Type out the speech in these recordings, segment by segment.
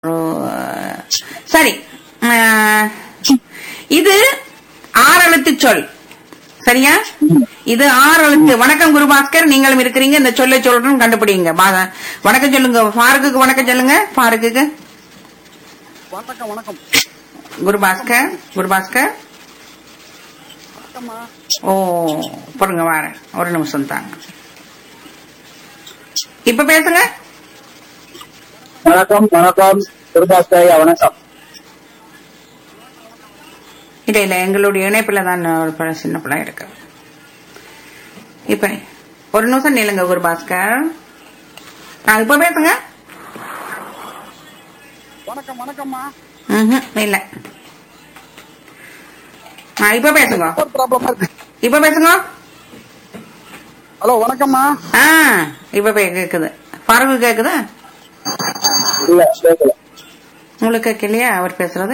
சரி அஹ், இது ஆறு எழுத்து சொல் சரியா இது ஆறு எழுத்து வணக்கம் குருபாஸ்கர் நீங்களும் இருக்கிறீங்க இந்த சொல்லை சொல்றேன் கண்டுபிடிங்க பா- வணக்கம் சொல்லுங்க ஃபாருக்குக்கு வணக்கம் சொல்லுங்க ஃபாருக்குக்கு வணக்கம் வணக்கம் குருபாஸ்கர் குருபாஸ்கர் வணக்கம்மா ஓ பொறுங்க வாரேன் ஒரு நிமிஷம் தாங்க இப்ப பேசுங்க வணக்கம் வணக்கம் குருபாஸ்கரையா வணக்கம் இல்ல இல்ல எங்களுடைய இணைப்புல தான் ஒரு ப- சின்ன பிள்ளை இருக்கு இப்ப ஒரு நிமிஷம் நில்லுங்க குருபாஸ்கர் ஆ, இப்ப பேசுங்க வணக்கம் வணக்கம்மா ம்ஹும், இல்ல ஆ, இப்ப பேசுங்க ஒரு ப்ராப்ளமா இருக்கு இப்ப பேசுங்க ஹலோ வணக்கம்மா ஆ இப்ப பே- கேக்குது பறவை கேக்குதா இல்ல கேட்கல உங்களுக்கு கேட்கலையா அவர் பேசுறது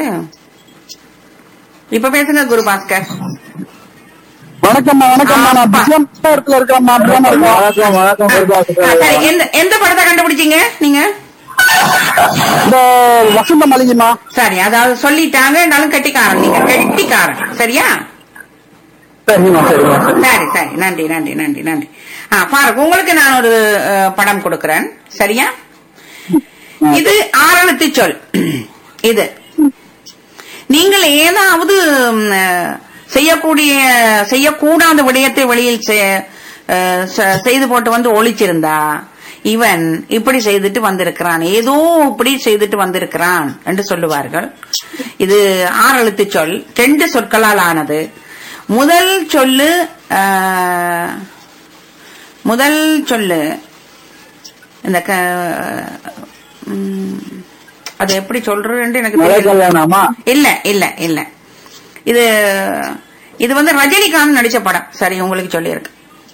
இப்ப பேசுங்க குருபாஸ்கர் வணக்கம்மா வணக்கம்மா நான் அப்பா. பிஸியான இடத்துல இருக்கேன்மா அப்படியாம இருக்கேன் வணக்கம் வணக்கம் ஆ, சரி எந்த எந்த படத்தை கண்டுபிடிச்சீங்க நீங்க இந்த வசந்த மளிகைமா சரி அதாவது சொல்லிட்டாங்கன்னாலும் கெட்டிக்காரன் நீங்க கெட்டிக்காரன் சரியா சரிம்மா சரிம்மா சரி சரி சரி நன்றி நன்றி நன்றி நன்றி ஆ பாருங்க உங்களுக்கு நான் ஒரு அஹ், படம் கொடுக்கிறேன் சரியா இது ஆறெழுத்து சொல் இது நீங்கள் ஏதாவது ம், அஹ், செய்யக்கூடிய செய்யக்கூடாத விடயத்தை வெளியில் செ- அஹ், செ- செய்து போட்டு வந்து ஒழிச்சிருந்தா இவன் இப்படி செய்துட்டு வந்திருக்கிறான் ஏதோ இப்படி செய்துட்டு வந்திருக்கிறான் என்று சொல்லுவார்கள் இது ஆறெழுத்து சொல் ரெண்டு சொற்களால் ஆனது முதல் சொல்லு அஹ், முதல் சொல்லு இந்த க- ம், அது எப்படி சொல்றேன்னு எனக்கு மலை தெரியல கல்யாணமா இல்ல இல்ல இல்ல இது இது வந்து ரஜினிகாந்த் நடிச்ச படம் சரி உங்களுக்கு சொல்லியிருக்கு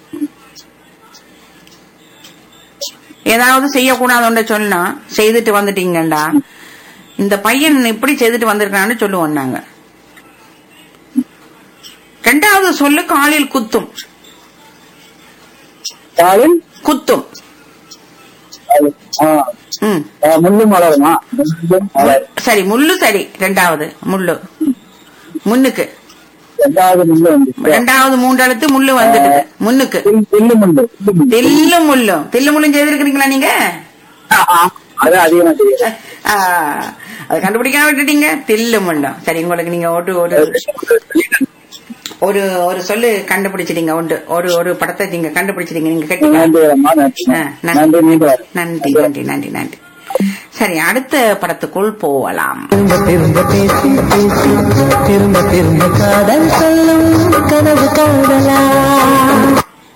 ஏதாவது செய்யக்கூடாதுன்னு சொன்னா செய்துட்டு வந்துட்டீங்கடா இந்த பையன் இப்படி செய்துட்டு வந்திருக்கான்னு சொல்லுவோம் நாங்க ரெண்டாவது சொல்லு காலில் குத்தும் காலில் குத்தும் ஆ, ம் ஆ, முள்ளு மலருமா முள்ளும் மலர் சரி முள்ளு சரி ரெண்டாவது முள்ளு முன்னுக்கு ரெண்டாவது முள்ளு வந்து ரெண்டாவது மூன்றெழுத்து முள்ளு வந்துடுது முன்னுக்கு தில்லு முள்ளு தில்லு முள்ளு. தில்லு முள்ளும் தில்லு முள்ளும் செய்திருக்கிறீங்களா நீங்க ஆ, ஆ, அது அதிகமா தெரியும் ஆ, அது கண்டுபிடிக்காம விட்டுட்டீங்க தில்லு முள்ளும் சரி உங்களுக்கு நீங்க ஒரு ஒரு ஒரு ஒரு சொல்லு கண்டுபிடிச்சிட்டீங்க உண்டு ஒரு ஒரு படத்தை நீங்க கண்டுபிடிச்சிட்டீங்க நீங்க கட்டிக்கலாம் நன்றி அம்மா, நன்றி ஆ, நன்றி. நன்றி மீண்டும் நன்றி நன்றி நன்றி நன்றி சரி அடுத்த படத்துக்குள் போகலாம் திரும்ப திரும்ப பேசி பேசி திரும்ப திரும்ப காதல் சொல்லும் கனவு காணலாம்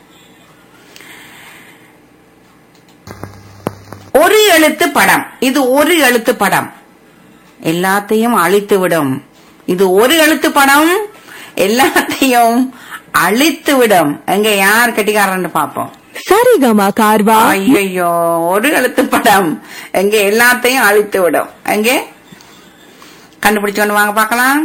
ஒரு எழுத்து படம் இது ஒரு எழுத்து படம் எல்லாத்தையும் அழித்து விடும் இது ஒரு எழுத்து படம் எல்லாத்தையும் அழித்து விடும் எங்க யார் கட்டிக்காரன்னு பாப்போம் சரிகமா கார்வா ஐயோ ஒரு எழுத்து படம் எங்க எல்லாத்தையும் அழித்து விடும் எங்கே கண்டுபிடிச்சு கொண்டு வாங்க பார்க்கலாம்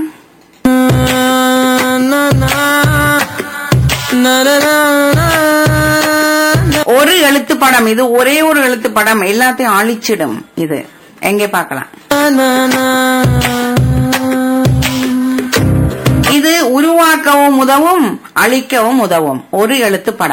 ஒரு எழுத்து படம் இது ஒரே ஒரு எழுத்து படம் எல்லாத்தையும் அழிச்சிடும் இது எங்கே பார்க்கலாம் இது உருவாக்கவும் உதவும் அழிக்கவும் உதவும் ஒரு எழுத்து படம்